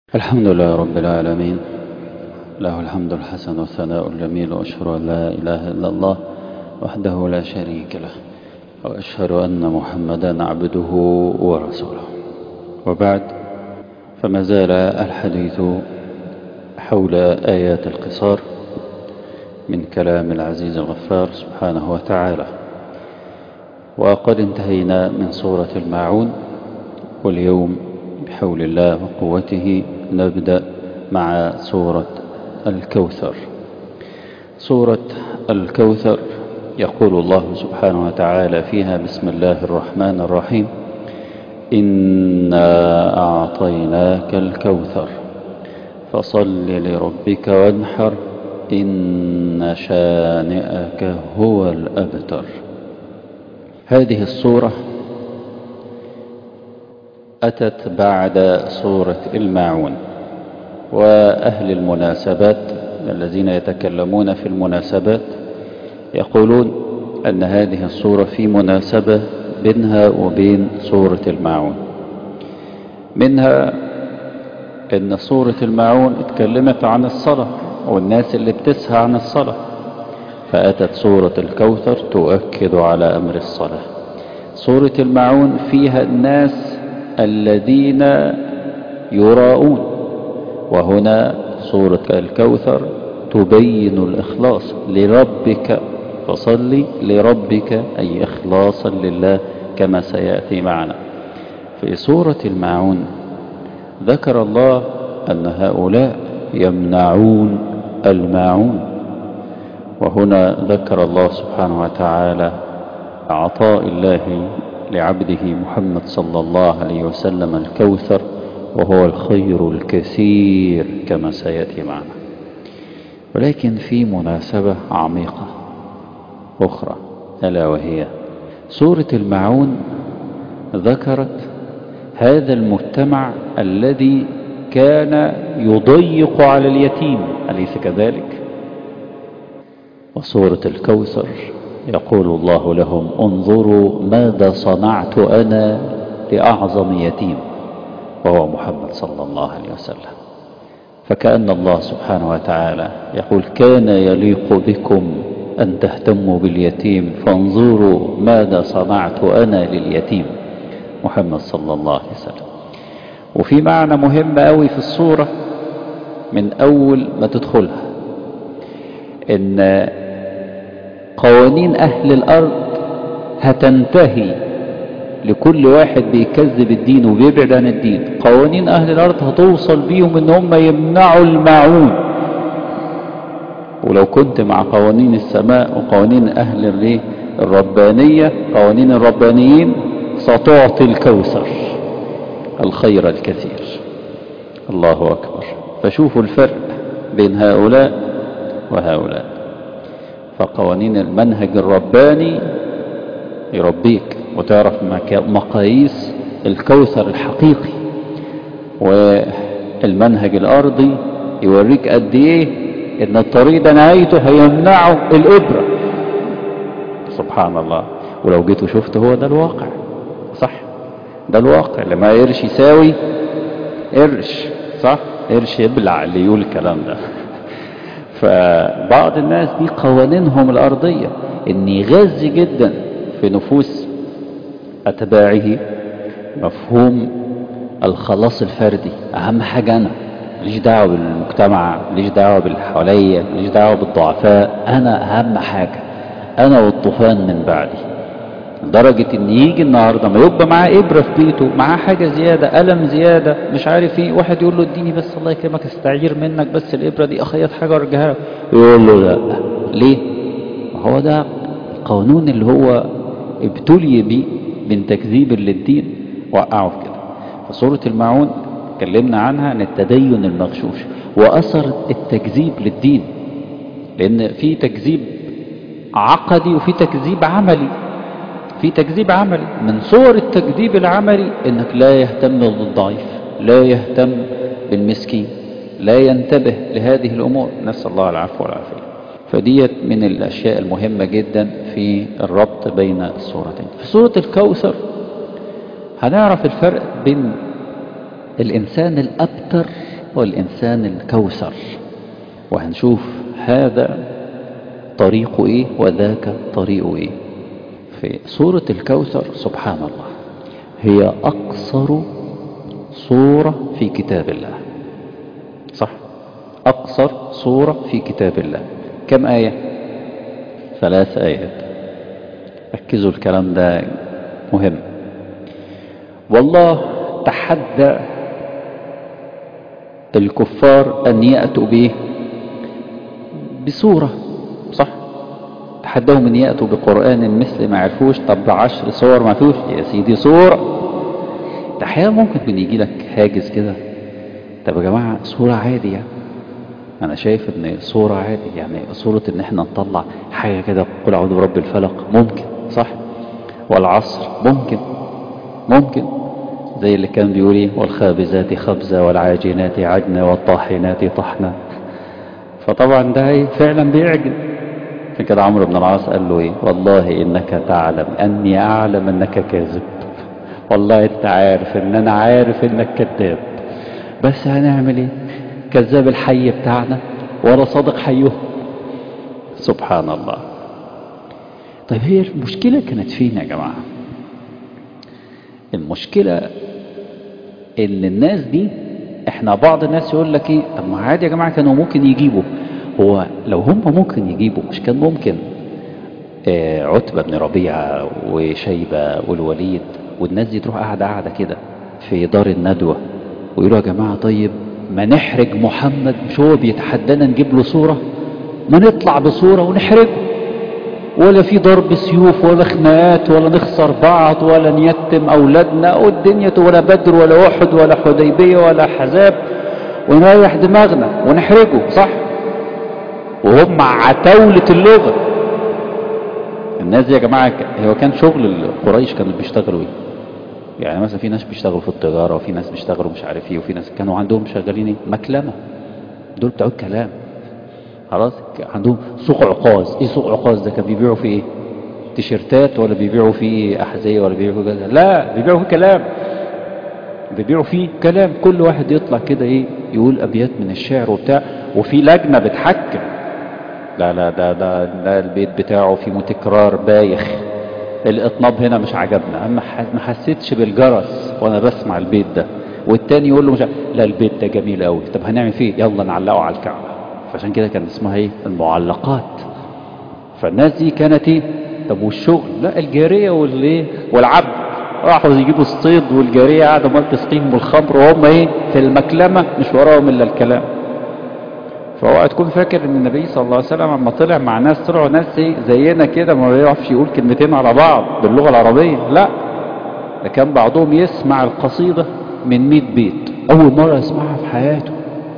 الحمد لله رب العالمين له الحمد الحسن والثناء الجميل وأشهد أن لا إله إلا الله وحده لا شريك له وأشهد أن محمدا عبده ورسوله وبعد فما زال الحديث حول آيات القصار من كلام العزيز الغفار سبحانه وتعالى وقد انتهينا من سورة الماعون واليوم بحول الله وقوته نبدأ مع سورة الكوثر سورة الكوثر يقول الله سبحانه وتعالى فيها بسم الله الرحمن الرحيم إنا أعطيناك الكوثر فصل لربك وانحر إن شانئك هو الأبتر هذه الصورة أتت بعد سورة الماعون وأهل المناسبات الذين يتكلمون في المناسبات يقولون أن هذه الصورة في مناسبة بينها وبين سورة الماعون منها أن سورة الماعون اتكلمت عن الصلاة والناس اللي بتسهى عن الصلاة فأتت سورة الكوثر تؤكد على أمر الصلاة سورة الماعون فيها الناس الذين يراءون وهنا سورة الكوثر تبين الإخلاص لربك فصل لربك أي إخلاصا لله كما سيأتي معنا في سورة الماعون ذكر الله أن هؤلاء يمنعون الماعون وهنا ذكر الله سبحانه وتعالى عطاء الله لعبده محمد صلى الله عليه وسلم الكوثر وهو الخير الكثير كما سيأتي معنا ولكن في مناسبة عميقة أخرى ألا وهي سورة المعون ذكرت هذا المجتمع الذي كان يضيق على اليتيم أليس كذلك وسورة الكوثر يقول الله لهم انظروا ماذا صنعت أنا لأعظم يتيم وهو محمد صلى الله عليه وسلم فكأن الله سبحانه وتعالى يقول كان يليق بكم أن تهتموا باليتيم فانظروا ماذا صنعت أنا لليتيم محمد صلى الله عليه وسلم وفي معنى مهم قوي في الصورة من أول ما تدخلها إن قوانين أهل الأرض هتنتهي لكل واحد بيكذب الدين وبيبعد عن الدين قوانين أهل الأرض هتوصل بيهم إن هم يمنعوا الماعون ولو كنت مع قوانين السماء وقوانين أهل الريه الربانية قوانين الربانيين ستعطي الكوثر الخير الكثير الله أكبر فشوفوا الفرق بين هؤلاء وهؤلاء فقوانين المنهج الرباني يربيك وتعرف مقاييس الكوثر الحقيقي والمنهج الأرضي يوريك قد إيه إن الطريق ده نهايته هيمنعه الإبرة سبحان الله ولو جيت وشفت هو ده الواقع صح ده الواقع لما قرش يساوي قرش صح قرش يبلع اللي يقول الكلام ده فبعض الناس دي قوانينهم الأرضية إن يغذي جدا في نفوس أتباعه مفهوم الخلاص الفردي أهم حاجة أنا ماليش دعوة بالمجتمع ماليش دعوة باللي حواليا ماليش دعوة بالضعفاء أنا أهم حاجة أنا والطوفان من بعدي لدرجة ان يجي النهاردة ما يبقى معاه ابرة في بيته معاه حاجة زيادة قلم زيادة مش عارف ايه واحد يقول له اديني بس الله يكرمك استعير منك بس الابرة دي اخيط حاجة وارجعها يقول له لا ليه ما هو ده القانون اللي هو ابتلي بيه من تكذيب للدين وقعه في كده فسورة المعون اتكلمنا عنها عن التدين المغشوش واثر التكذيب للدين لان في تكذيب عقدي وفي تكذيب عملي في تكذيب عملي من صور التكذيب العملي انك لا يهتم بالضعيف لا يهتم بالمسكين لا ينتبه لهذه الامور نسال الله العفو والعافيه فديت من الاشياء المهمه جدا في الربط بين الصورتين في سوره الكوثر هنعرف الفرق بين الانسان الابتر هو الإنسان الكوثر وهنشوف هذا طريق إيه وذاك طريق إيه في سورة الكوثر سبحان الله هي أقصر صورة في كتاب الله صح أقصر صورة في كتاب الله كم آية ثلاث آيات ركزوا الكلام ده مهم والله تحدى الكفار أن يأتوا به بصورة صح تحداهم أن يأتوا بقرآن مثل ما عرفوش طب عشر صور ما فيهوش يا سيدي صورة أحيانا ممكن يكون يجي لك هاجس كده طب يا جماعة صورة عادي يعني أنا شايف إن صورة عادي يعني صورة إن إحنا نطلع حاجة كده قل أعوذ برب الفلق ممكن صح والعصر ممكن ممكن زي اللي كان بيقول ايه والخابزات خبزة والعاجنات عجنة والطاحنات طحنة فطبعا ده فعلا بيعجن عشان كده عمرو بن العاص قال له ايه والله انك تعلم اني اعلم انك كاذب والله انت عارف ان انا عارف انك كذاب بس هنعمل ايه كذاب الحي بتاعنا ولا صادق حيه سبحان الله طيب هي المشكلة كانت فين يا جماعة المشكلة ان الناس دي احنا بعض الناس يقول لك ايه طب ما عادي يا جماعة كانوا ممكن يجيبوا هو لو هم ممكن يجيبوا مش كان ممكن آه عتبة بن ربيعة وشيبة والوليد والناس دي تروح قاعدة قاعدة كده في دار الندوة ويقولوا يا جماعة طيب ما نحرج محمد مش هو بيتحدانا نجيب له صورة ما نطلع بصورة ونحرجه ولا في ضرب سيوف ولا خناقات ولا نخسر بعض ولا نيتم أولادنا والدنيا ولا بدر ولا أحد ولا حديبية ولا حزاب ونريح دماغنا ونحرجه صح وهم عتاولة اللغة الناس دي يا جماعة هو كان شغل قريش كانوا بيشتغلوا ايه يعني مثلا في ناس بيشتغلوا في التجارة وفي ناس بيشتغلوا مش عارف ايه وفي ناس كانوا عندهم شغالين ايه مكلمة دول بتوع الكلام خلاص عندهم سوق عكاظ ايه سوق عكاظ ده كان بيبيعوا فيه ايه تيشيرتات ولا بيبيعوا فيه احذيه ولا بيبيعوا كذا لا بيبيعوا فيه كلام بيبيعوا فيه كلام كل واحد يطلع كده ايه يقول ابيات من الشعر وبتاع وفي لجنه بتحكم لا لا ده ده ده البيت بتاعه فيه تكرار بايخ الاطناب هنا مش عجبنا اما ما حسيتش بالجرس وانا بسمع البيت ده والتاني يقول له مش لا البيت ده جميل قوي طب هنعمل فيه يلا نعلقه على الكعبه فعشان كده كان اسمها ايه المعلقات فالناس دي كانت ايه طب والشغل لا الجارية والايه والعبد راحوا يجيبوا الصيد والجارية قاعدة ما تسقيهم بالخمر وهم ايه في المكلمة مش وراهم الا الكلام فهو تكون فاكر ان النبي صلى الله عليه وسلم لما طلع مع ناس طلعوا ناس ايه زينا كده ما بيعرفش يقول كلمتين على بعض باللغة العربية لا ده كان بعضهم يسمع القصيدة من 100 بيت اول مرة يسمعها في حياته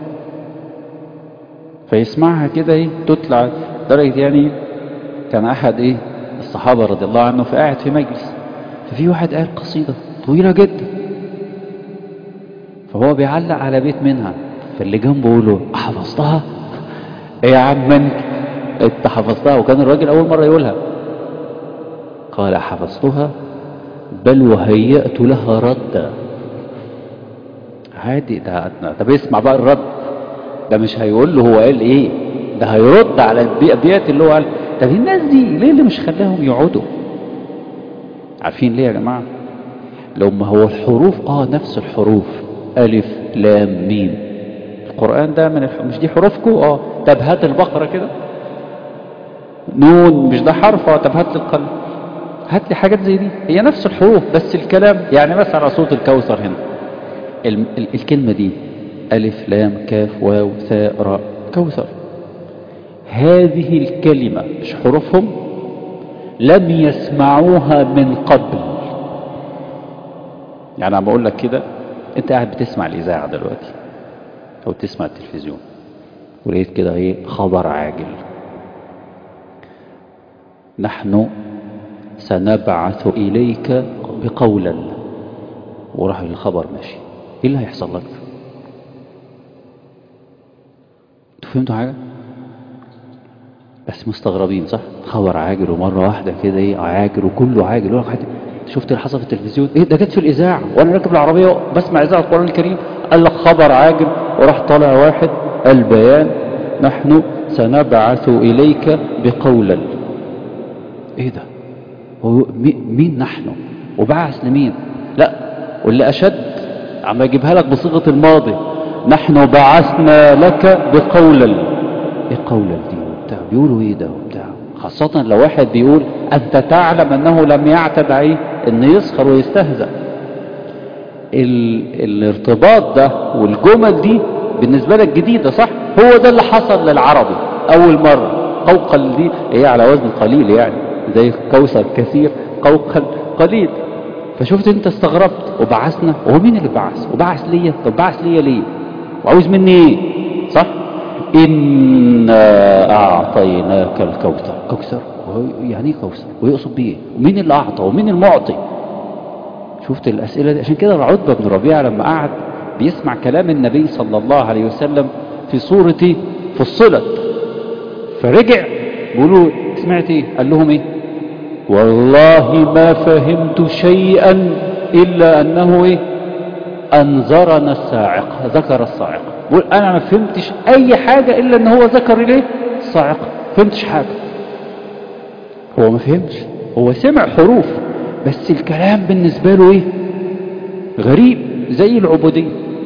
فيسمعها كده ايه تطلع درجة يعني كان احد ايه الصحابة رضي الله عنه فقاعد في مجلس ففي واحد قال قصيدة طويلة جدا فهو بيعلق على بيت منها فاللي جنبه يقول له حفظتها ايه يا عم انت انت حفظتها وكان الراجل اول مرة يقولها قال حفظتها بل وهيأت لها ردا عادي ده طب اسمع بقى الرد ده مش هيقول له هو قال ايه ده هيرد على الابيات اللي هو قال طب الناس دي ليه اللي مش خلاهم يقعدوا عارفين ليه يا جماعه لو ما هو الحروف اه نفس الحروف الف لام ميم القران ده من الح... مش دي حروفكم اه طب هات البقره كده نون مش ده حرف اه طب هات لي القلم هات لي حاجات زي دي هي نفس الحروف بس الكلام يعني مثلا على صوت الكوثر هنا ال... ال... الكلمه دي ألف لام كاف واو ثاء راء كوثر هذه الكلمة مش حروفهم لم يسمعوها من قبل يعني عم بقول لك كده انت قاعد بتسمع الإذاعة دلوقتي أو تسمع التلفزيون ولقيت كده ايه خبر عاجل نحن سنبعث إليك بقولا وراح الخبر ماشي ايه اللي هيحصل لك فهمتوا حاجة بس مستغربين صح خبر عاجل ومرة واحدة كده ايه عاجل وكله عاجل ولا حاجة شفت اللي حصل في التلفزيون ايه ده جت في الاذاعة وانا راكب العربية بسمع اذاعة القرآن الكريم قال لك خبر عاجل وراح طلع واحد البيان نحن سنبعث إليك بقولا ايه ده هو مين نحن وبعث لمين لا واللي أشد عم يجيبها لك بصيغة الماضي نحن بعثنا لك بقولا ايه قولا دي وبتاع بيقولوا ايه ده وبتاع خاصة لو واحد بيقول انت تعلم انه لم يعتد عليه ان يسخر ويستهزأ ال... الارتباط ده والجمل دي بالنسبة لك جديدة صح هو ده اللي حصل للعربي اول مرة قوقل دي هي على وزن قليل يعني زي كوثر كثير قوقل قليل فشفت انت استغربت وبعثنا هو مين اللي بعث وبعث ليا طب بعث ليا ليه وعاوز مني ايه صح إنا أعطيناك الكوثر كوثر يعني ايه كوثر ويقصد بيه ومين اللي أعطى ومين المعطي شفت الأسئلة دي عشان كده عتبة بن ربيعة لما قعد بيسمع كلام النبي صلى الله عليه وسلم في صورة فصلت فرجع بيقولوا سمعت ايه قال لهم ايه والله ما فهمت شيئا إلا أنه إيه أنذرنا الصاعقة ذكر الصاعقة بقول أنا ما فهمتش أي حاجة إلا أن هو ذكر ليه الصاعقة فهمتش حاجة هو ما فهمش هو سمع حروف بس الكلام بالنسبة له إيه غريب زي العبودية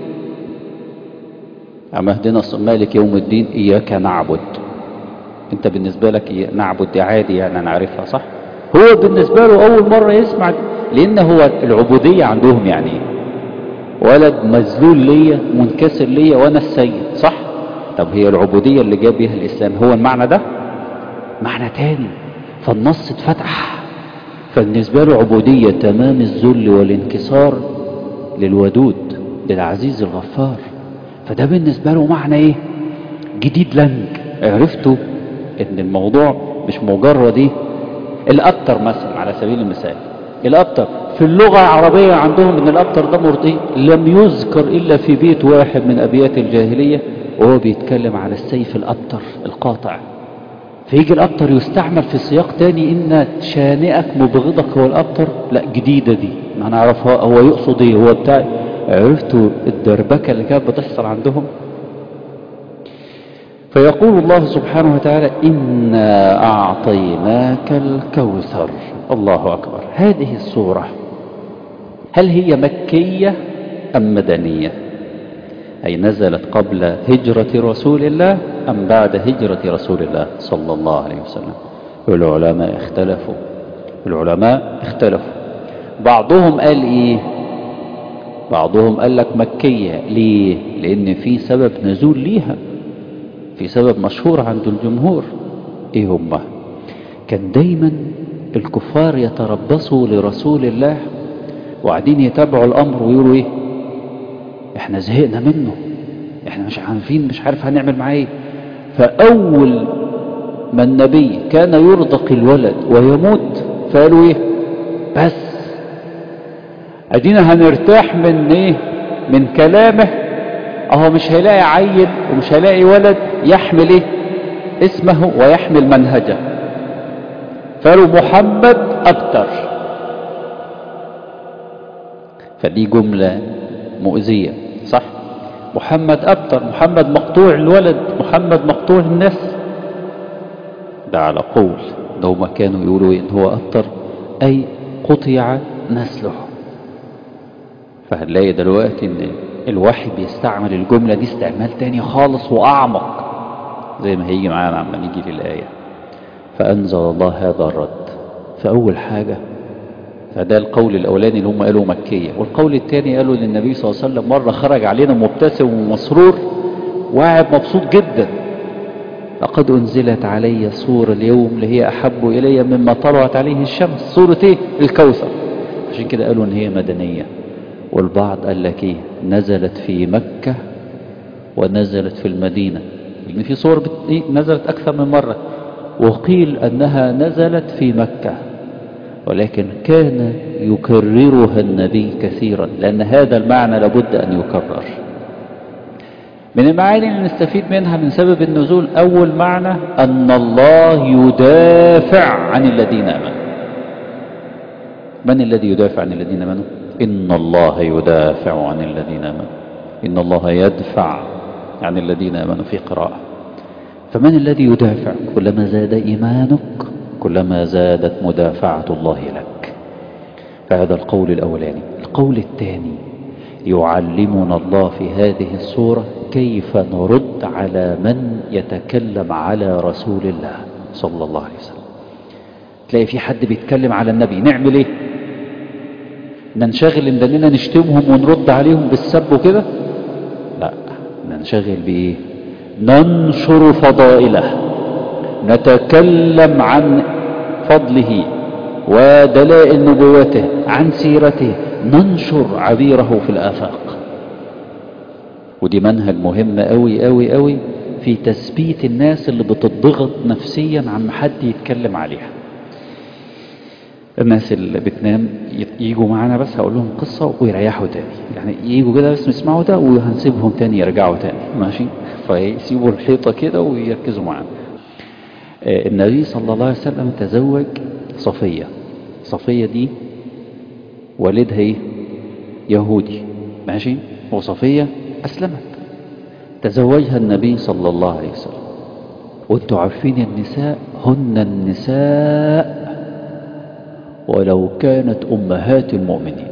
أما اهدنا مالك يوم الدين إياك نعبد انت بالنسبة لك نعبد دي عادي يعني انا عارفها صح هو بالنسبة له اول مرة يسمع لان هو العبودية عندهم يعني ايه ولد مذلول ليا منكسر ليا وانا السيد صح طب هي العبودية اللي جاب بيها الاسلام هو المعنى ده معنى تاني فالنص اتفتح فبالنسبة له عبودية تمام الذل والانكسار للودود للعزيز الغفار فده بالنسبة له معنى ايه جديد لنج عرفتوا ان الموضوع مش مجرد ايه الابتر مثلا على سبيل المثال الابتر في اللغة العربية عندهم ان الابتر ده مرضي لم يذكر الا في بيت واحد من ابيات الجاهلية وهو بيتكلم على السيف الابتر القاطع فيجي الابتر يستعمل في سياق تاني ان شانئك مبغضك هو الابتر لا جديدة دي ما نعرفها هو يقصد ايه هو بتاع عرفتوا الدربكة اللي كانت بتحصل عندهم فيقول الله سبحانه وتعالى إنا أعطيناك الكوثر الله أكبر هذه السورة هل هي مكية أم مدنية أي نزلت قبل هجرة رسول الله أم بعد هجرة رسول الله صلى الله عليه وسلم العلماء اختلفوا العلماء اختلفوا بعضهم قال إيه بعضهم قال لك مكية ليه لأن في سبب نزول ليها في سبب مشهور عند الجمهور ايه هم كان دايما الكفار يتربصوا لرسول الله وقاعدين يتابعوا الامر ويقولوا ايه احنا زهقنا منه احنا مش عارفين مش عارف هنعمل معاه ايه فاول ما النبي كان يرزق الولد ويموت فقالوا ايه بس ادينا هنرتاح من ايه من كلامه اهو مش هيلاقي عيل ومش هيلاقي ولد يحمل ايه اسمه ويحمل منهجه فقالوا محمد ابتر فدي جملة مؤذية صح محمد ابتر محمد مقطوع الولد محمد مقطوع النسل ده على قول ده هما كانوا يقولوا ان هو ابتر اي قطع نسله فهنلاقي دلوقتي ان الوحي بيستعمل الجملة دي استعمال تاني خالص وأعمق زي ما هيجي معانا عما نيجي للآية فأنزل الله هذا الرد فأول حاجة فده القول الأولاني اللي هم قالوا مكية والقول الثاني قالوا للنبي صلى الله عليه وسلم مرة خرج علينا مبتسم ومسرور وقاعد مبسوط جدا لقد أنزلت علي صورة اليوم اللي هي أحب إلي مما طلعت عليه الشمس صورة إيه؟ الكوثر عشان كده قالوا إن هي مدنية والبعض قال لك ايه نزلت في مكة ونزلت في المدينة لان في صور بت... إيه؟ نزلت اكثر من مرة وقيل انها نزلت في مكة ولكن كان يكررها النبي كثيرا لان هذا المعنى لابد ان يكرر من المعاني اللي نستفيد منها من سبب النزول اول معنى ان الله يدافع عن الذين امنوا من الذي يدافع عن الذين امنوا إن الله يدافع عن الذين آمنوا إن الله يدفع عن الذين آمنوا في قراءة فمن الذي يدافع كلما زاد إيمانك كلما زادت مدافعة الله لك فهذا القول الأولاني القول الثاني يعلمنا الله في هذه الصورة كيف نرد على من يتكلم على رسول الله صلى الله عليه وسلم تلاقي في حد بيتكلم على النبي نعمل ايه ننشغل ان دلنا نشتمهم ونرد عليهم بالسب وكده لا ننشغل بايه ننشر فضائله نتكلم عن فضله ودلائل نبوته عن سيرته ننشر عبيره في الآفاق ودي منهج مهم قوي قوي قوي في تثبيت الناس اللي بتضغط نفسيا عن حد يتكلم عليها الناس اللي بتنام يجوا معانا بس هقول لهم قصة ويريحوا تاني يعني يجوا كده بس يسمعوا ده وهنسيبهم تاني يرجعوا تاني ماشي فيسيبوا الحيطة كده ويركزوا معانا النبي صلى الله عليه وسلم تزوج صفية صفية دي والدها ايه يهودي ماشي وصفية أسلمت تزوجها النبي صلى الله عليه وسلم وانتوا عارفين النساء هن النساء ولو كانت أمهات المؤمنين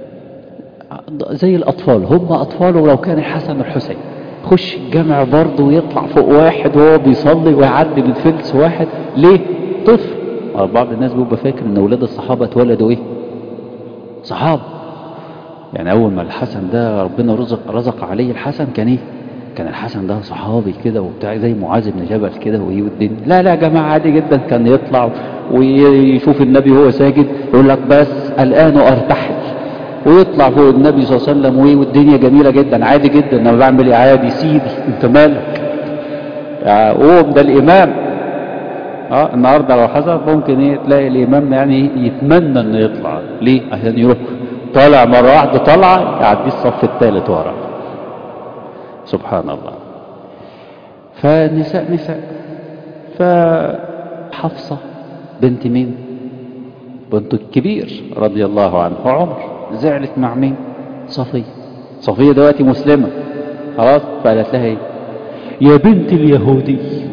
زي الأطفال هم أطفال ولو كان الحسن والحسين خش الجامع برضه ويطلع فوق واحد وهو بيصلي ويعدي من فلس واحد ليه طفل بعض الناس بيبقى فاكر ان اولاد الصحابه اتولدوا ايه صحابه يعني اول ما الحسن ده ربنا رزق رزق عليه الحسن كان ايه كان الحسن ده صحابي كده وبتاع زي معاذ بن جبل كده وايه والدنيا لا لا يا جماعه عادي جدا كان يطلع ويشوف النبي وهو ساجد يقول لك بس الان ارتحل ويطلع فوق النبي صلى الله عليه وسلم وايه والدنيا جميله جدا عادي جدا انا بعمل ايه عادي سيدي انت مالك قوم ده الامام اه النهارده لو حصل ممكن ايه تلاقي الامام يعني يتمنى انه يطلع ليه عشان يروح طالع مره واحده طالعه يعدي الصف الثالث ورا سبحان الله فنساء نساء فحفصه بنت مين بنت الكبير رضي الله عنه عمر زعلت مع مين صفيه صفيه دلوقتي مسلمه خلاص فقالت لها ايه يا بنت اليهودي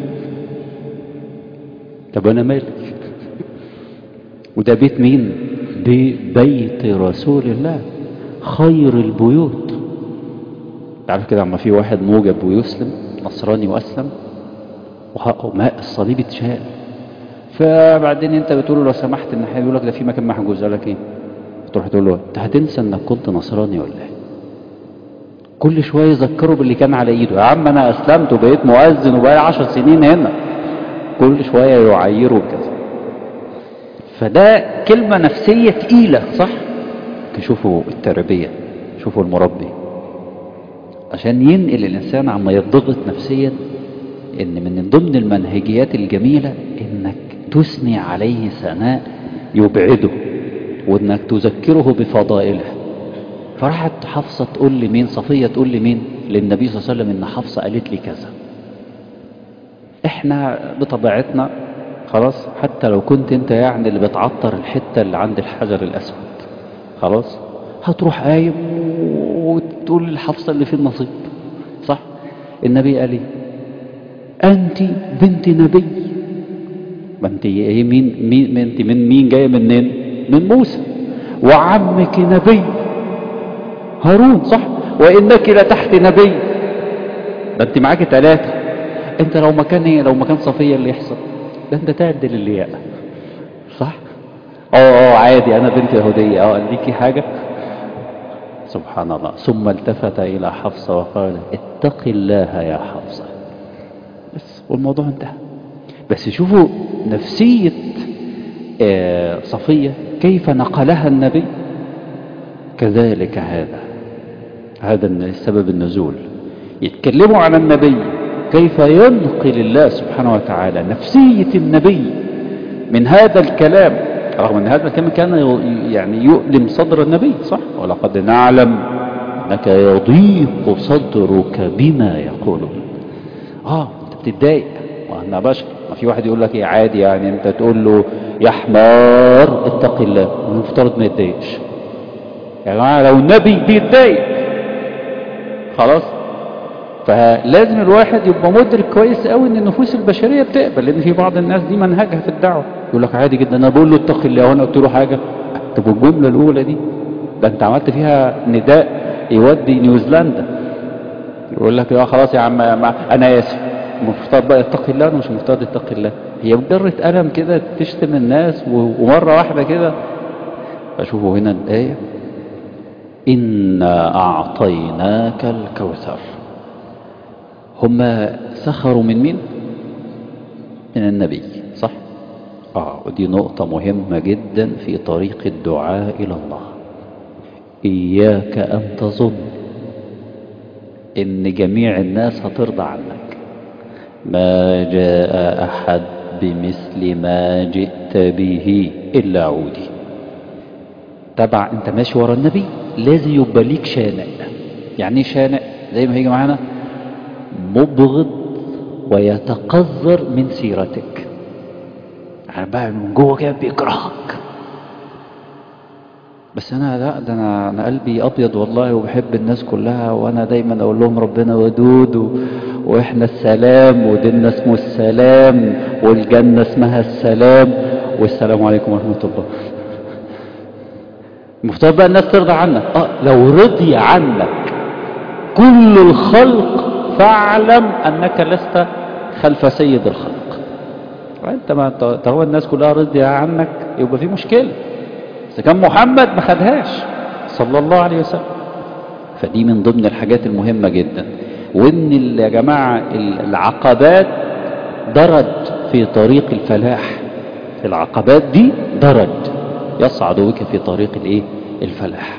طب انا مالك وده بيت مين دي بيت رسول الله خير البيوت تعرف كده عما في واحد موجب ويسلم نصراني واسلم وماء الصليب اتشال فبعدين انت بتقول له لو سمحت ان يقول لك ده في مكان محجوز قال لك ايه تروح تقول له انت هتنسى انك كنت نصراني ولا ايه كل شويه يذكره باللي كان على ايده يا عم انا اسلمت وبقيت مؤذن وبقالي عشر سنين هنا كل شويه يعيره كذا فده كلمة نفسية تقيلة صح شوفوا التربية شوفوا المربي عشان ينقل الإنسان عما يضغط نفسيا إن من ضمن المنهجيات الجميلة إنك تثني عليه ثناء يبعده وإنك تذكره بفضائله فراحت حفصة تقول لي مين صفية تقول لي مين للنبي صلى الله عليه وسلم إن حفصة قالت لي كذا إحنا بطبيعتنا خلاص حتى لو كنت انت يعني اللي بتعطر الحتة اللي عند الحجر الاسود خلاص هتروح قايم وتقول للحفصة اللي في النصيب صح النبي قال ايه انت بنت نبي ما انت ايه مين مين انت من مين جايه منين من موسى وعمك نبي هارون صح وانك لتحت نبي ده انت معاك ثلاثه انت لو مكان ايه لو مكان صفيه اللي يحصل ده انت تعدل الياء صح اه اه عادي انا بنت يهودية اه ليكي حاجة سبحان الله ثم التفت الى حفصة وقال اتق الله يا حفصة بس والموضوع انتهى بس شوفوا نفسية آه صفية كيف نقلها النبي كذلك هذا هذا سبب النزول يتكلموا عن النبي كيف ينقل الله سبحانه وتعالى نفسية النبي من هذا الكلام رغم ان هذا الكلام كان يعني يؤلم صدر النبي صح ولقد نعلم انك يضيق صدرك بما يقولون اه انت بتتضايق وانا بشر ما في واحد يقول لك ايه عادي يعني انت تقول له يا حمار اتق الله المفترض ما يتضايقش يا جماعه لو النبي بيتضايق خلاص فلازم الواحد يبقى مدرك كويس قوي ان النفوس البشريه بتقبل لان في بعض الناس دي منهجها في الدعوه يقول لك عادي جدا انا بقول له اتق الله وانا قلت له حاجه طب الجمله الاولى دي ده انت عملت فيها نداء يودي نيوزيلندا يقول لك يا خلاص يا عم انا اسف المفترض بقى اتقي الله انا مش مفترض اتقي الله هي بجرة قلم كده تشتم الناس ومره واحده كده اشوفوا هنا الايه إنا أعطيناك الكوثر هم سخروا من مين من النبي صح آه ودي نقطة مهمة جدا في طريق الدعاء إلى الله إياك أن تظن إن جميع الناس هترضى عنك ما جاء أحد بمثل ما جئت به إلا عودي تبع أنت ماشي ورا النبي لازم يبقى ليك شانئ يعني ايه شانئ زي ما هيجي معانا مبغض ويتقذر من سيرتك يعني بقى من جوه كده بيكرهك بس انا لا ده انا انا قلبي ابيض والله وبحب الناس كلها وانا دايما اقول لهم ربنا ودود و... واحنا السلام وديننا اسمه السلام والجنه اسمها السلام والسلام عليكم ورحمه الله المفترض بقى الناس ترضى عنك اه لو رضي عنك كل الخلق فاعلم انك لست خلف سيد الخلق انت ما هو الناس كلها رضي عنك يبقى في مشكله بس كان محمد ما خدهاش صلى الله عليه وسلم فدي من ضمن الحاجات المهمه جدا وان يا جماعه العقبات درج في طريق الفلاح العقبات دي درج يصعد بك في طريق الايه الفلاح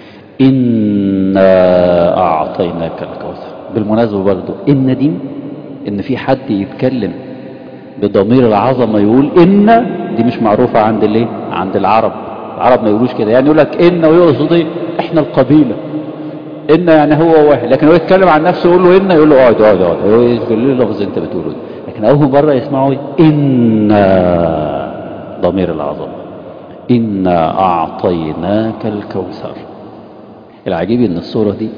إنا أعطيناك الكوثر بالمناسبة برضو إن دي إن في حد يتكلم بضمير العظمة يقول إن دي مش معروفة عند الايه عند العرب العرب ما يقولوش كده يعني يقول لك إن ويقصد إيه إحنا القبيلة إن يعني هو واحد لكن هو يتكلم عن نفسه يقول له إن يقول له اقعد اقعد اقعد هو يقول له لفظ أنت بتقوله لكن أول مرة يسمعوا إن ضمير العظمة إنا أعطيناك الكوثر العجيب ان الصورة دي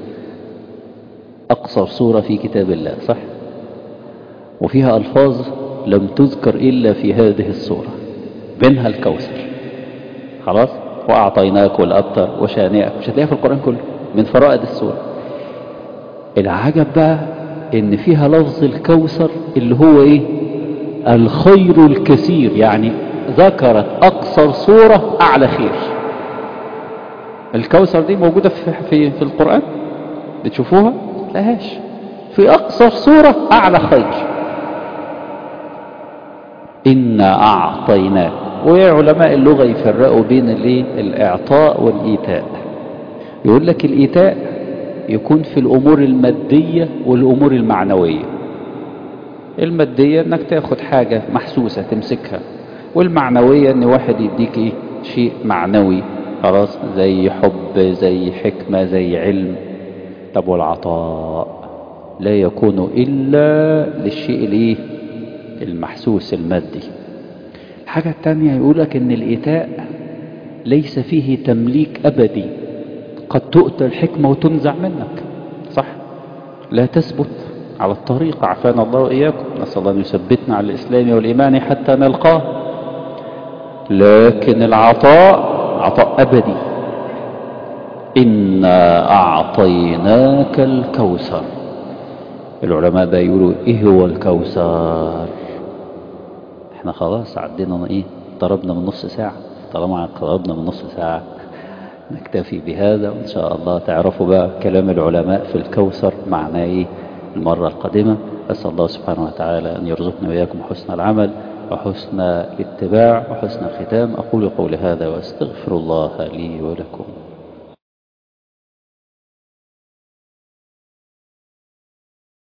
اقصر صورة في كتاب الله صح وفيها الفاظ لم تذكر الا في هذه الصورة منها الكوثر خلاص واعطيناك والابتر وشانئك مش هتلاقيها في القرآن كله من فرائد السورة العجب بقى ان فيها لفظ الكوثر اللي هو ايه الخير الكثير يعني ذكرت اقصر صورة اعلى خير الكوثر دي موجودة في, في, في القرآن بتشوفوها تلاقيهاش في أقصر صورة أعلى خير إنا أعطيناك وعلماء اللغة يفرقوا بين الايه الإعطاء والإيتاء يقول لك الإيتاء يكون في الأمور المادية والأمور المعنوية المادية انك تاخد حاجة محسوسة تمسكها والمعنوية ان واحد يديك ايه شيء معنوي خلاص زي حب زي حكمة زي علم طب والعطاء لا يكون إلا للشيء الايه المحسوس المادي الحاجة التانية يقولك ان الإيتاء ليس فيه تمليك أبدي قد تؤتى الحكمة وتنزع منك صح لا تثبت على الطريق عافانا الله وإياكم نسأل الله أن يثبتنا على الإسلام والإيمان حتى نلقاه لكن العطاء عطاء أبدي إنا أعطيناك الكوثر العلماء بقى يقولوا إيه هو الكوثر احنا خلاص عدينا ايه ضربنا من نص ساعة طالما قربنا من نص ساعة نكتفي بهذا وإن شاء الله تعرفوا بقى كلام العلماء في الكوثر معناه إيه المرة القادمة أسأل الله سبحانه وتعالى أن يرزقنا وإياكم حسن العمل وحسن الاتباع وحسن الختام أقول قولي هذا وأستغفر الله لي ولكم